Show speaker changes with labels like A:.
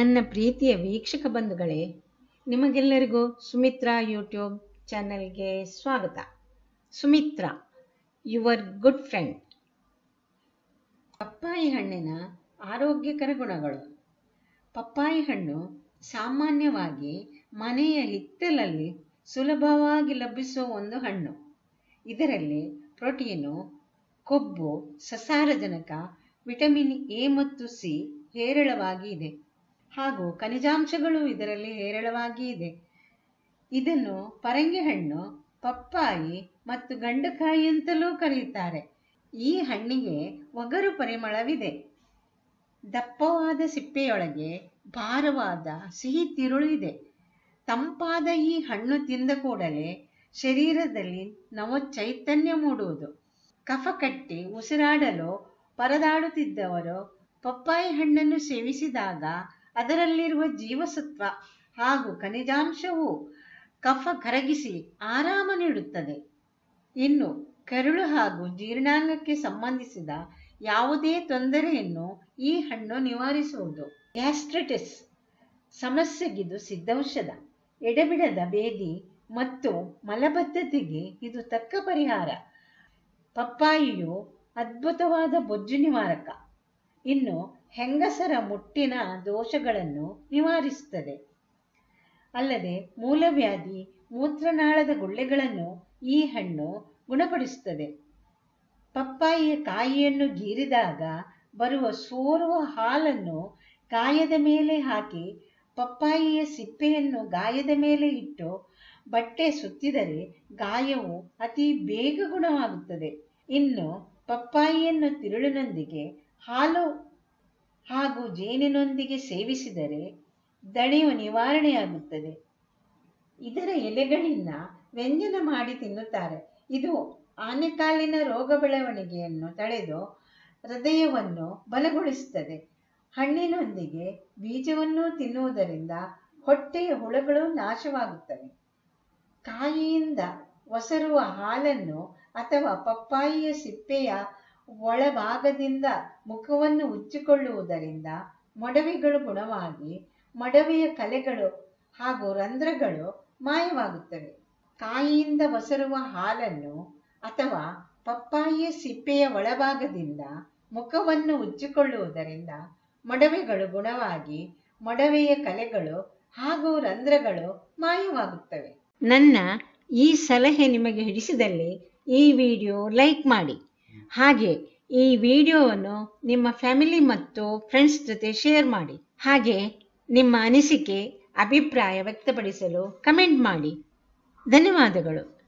A: ನನ್ನ ಪ್ರೀತಿಯ ವೀಕ್ಷಕ ಬಂಧುಗಳೇ ನಿಮಗೆಲ್ಲರಿಗೂ ಸುಮಿತ್ರಾ ಯೂಟ್ಯೂಬ್ ಚಾನೆಲ್ಗೆ ಸ್ವಾಗತ ಸುಮಿತ್ರಾ ಯುವರ್ ಗುಡ್ ಫ್ರೆಂಡ್ ಪಪ್ಪಾಯಿ ಹಣ್ಣಿನ ಆರೋಗ್ಯಕರ ಗುಣಗಳು ಪಪ್ಪಾಯಿ ಹಣ್ಣು ಸಾಮಾನ್ಯವಾಗಿ ಮನೆಯ ಹಿತ್ತಲಲ್ಲಿ ಸುಲಭವಾಗಿ ಲಭಿಸುವ ಒಂದು ಹಣ್ಣು ಇದರಲ್ಲಿ ಪ್ರೋಟೀನು ಕೊಬ್ಬು ಸಸಾರಜನಕ ವಿಟಮಿನ್ ಎ ಮತ್ತು ಸಿ ಹೇರಳವಾಗಿ ಇದೆ ಹಾಗೂ ಖನಿಜಾಂಶಗಳು ಇದರಲ್ಲಿ ಹೇರಳವಾಗಿ ಇದೆ ಇದನ್ನು ಪರಂಗಿ ಹಣ್ಣು ಪಪ್ಪಾಯಿ ಮತ್ತು ಗಂಡಕಾಯಿ ಅಂತಲೂ ಕರೆಯುತ್ತಾರೆ ಈ ಹಣ್ಣಿಗೆ ಒಗರು ಪರಿಮಳವಿದೆ ದಪ್ಪವಾದ ಸಿಪ್ಪೆಯೊಳಗೆ ಭಾರವಾದ ಸಿಹಿ ತಿರುಳು ಇದೆ ತಂಪಾದ ಈ ಹಣ್ಣು ತಿಂದ ಕೂಡಲೇ ಶರೀರದಲ್ಲಿ ನವ ಚೈತನ್ಯ ಮೂಡುವುದು ಕಫ ಕಟ್ಟಿ ಉಸಿರಾಡಲು ಪರದಾಡುತ್ತಿದ್ದವರು ಪಪ್ಪಾಯಿ ಹಣ್ಣನ್ನು ಸೇವಿಸಿದಾಗ ಅದರಲ್ಲಿರುವ ಜೀವಸತ್ವ ಹಾಗೂ ಖನಿಜಾಂಶವು ಕಫ ಕರಗಿಸಿ ಆರಾಮ ನೀಡುತ್ತದೆ ಇನ್ನು ಕರುಳು ಹಾಗೂ ಜೀರ್ಣಾಂಗಕ್ಕೆ ಸಂಬಂಧಿಸಿದ ಯಾವುದೇ ತೊಂದರೆಯನ್ನು ಈ ಹಣ್ಣು ನಿವಾರಿಸುವುದು ಗ್ಯಾಸ್ಟ್ರಿಟಿಸ್ ಸಮಸ್ಯೆಗಿದು ಸಿದ್ಧೌಷಧ ಎಡೆಬಿಡದ ಬೇದಿ ಮತ್ತು ಮಲಬದ್ಧತೆಗೆ ಇದು ತಕ್ಕ ಪರಿಹಾರ ಪಪ್ಪಾಯಿಯು ಅದ್ಭುತವಾದ ಬೊಜ್ಜು ನಿವಾರಕ ಇನ್ನು ಹೆಂಗಸರ ಮುಟ್ಟಿನ ದೋಷಗಳನ್ನು ನಿವಾರಿಸುತ್ತದೆ ಅಲ್ಲದೆ ಮೂಲವ್ಯಾಧಿ ಮೂತ್ರನಾಳದ ಗುಳ್ಳೆಗಳನ್ನು ಈ ಹಣ್ಣು ಗುಣಪಡಿಸುತ್ತದೆ ಪಪ್ಪಾಯಿಯ ಕಾಯಿಯನ್ನು ಗೀರಿದಾಗ ಬರುವ ಸೋರುವ ಹಾಲನ್ನು ಗಾಯದ ಮೇಲೆ ಹಾಕಿ ಪಪ್ಪಾಯಿಯ ಸಿಪ್ಪೆಯನ್ನು ಗಾಯದ ಮೇಲೆ ಇಟ್ಟು ಬಟ್ಟೆ ಸುತ್ತಿದರೆ ಗಾಯವು ಅತಿ ಬೇಗ ಗುಣವಾಗುತ್ತದೆ ಇನ್ನು ಪಪ್ಪಾಯಿಯನ್ನು ತಿರುಳಿನೊಂದಿಗೆ ಹಾಲು ಹಾಗೂ ಜೇನಿನೊಂದಿಗೆ ಸೇವಿಸಿದರೆ ದಣಿವು ನಿವಾರಣೆಯಾಗುತ್ತದೆ ಇದರ ಎಲೆಗಳಿಂದ ವ್ಯಂಜನ ಮಾಡಿ ತಿನ್ನುತ್ತಾರೆ ಇದು ಆನೆಕಾಲಿನ ರೋಗ ಬೆಳವಣಿಗೆಯನ್ನು ತಡೆದು ಹೃದಯವನ್ನು ಬಲಗೊಳಿಸುತ್ತದೆ ಹಣ್ಣಿನೊಂದಿಗೆ ಬೀಜವನ್ನು ತಿನ್ನುವುದರಿಂದ ಹೊಟ್ಟೆಯ ಹುಳಗಳು ನಾಶವಾಗುತ್ತವೆ ಕಾಯಿಯಿಂದ ಒಸರುವ ಹಾಲನ್ನು ಅಥವಾ ಪಪ್ಪಾಯಿಯ ಸಿಪ್ಪೆಯ ಒಳಭಾಗದಿಂದ ಮುಖವನ್ನು ಉಜ್ಜಿಕೊಳ್ಳುವುದರಿಂದ ಮೊಡವೆಗಳು ಗುಣವಾಗಿ ಮೊಡವೆಯ ಕಲೆಗಳು ಹಾಗೂ ರಂಧ್ರಗಳು ಮಾಯವಾಗುತ್ತವೆ ಕಾಯಿಯಿಂದ ಒಸರುವ ಹಾಲನ್ನು ಅಥವಾ ಪಪ್ಪಾಯಿಯ ಸಿಪ್ಪೆಯ ಒಳಭಾಗದಿಂದ ಮುಖವನ್ನು ಉಜ್ಜಿಕೊಳ್ಳುವುದರಿಂದ ಮೊಡವೆಗಳು ಗುಣವಾಗಿ ಮೊಡವೆಯ ಕಲೆಗಳು ಹಾಗೂ ರಂಧ್ರಗಳು ಮಾಯವಾಗುತ್ತವೆ ನನ್ನ ಈ ಸಲಹೆ ನಿಮಗೆ ಹಿಡಿಸಿದಲ್ಲಿ ಈ ವಿಡಿಯೋ ಲೈಕ್ ಮಾಡಿ ಹಾಗೆ ಈ ವಿಡಿಯೋವನ್ನು ನಿಮ್ಮ ಫ್ಯಾಮಿಲಿ ಮತ್ತು ಫ್ರೆಂಡ್ಸ್ ಜೊತೆ ಶೇರ್ ಮಾಡಿ ಹಾಗೆ ನಿಮ್ಮ ಅನಿಸಿಕೆ ಅಭಿಪ್ರಾಯ ವ್ಯಕ್ತಪಡಿಸಲು ಕಮೆಂಟ್ ಮಾಡಿ ಧನ್ಯವಾದಗಳು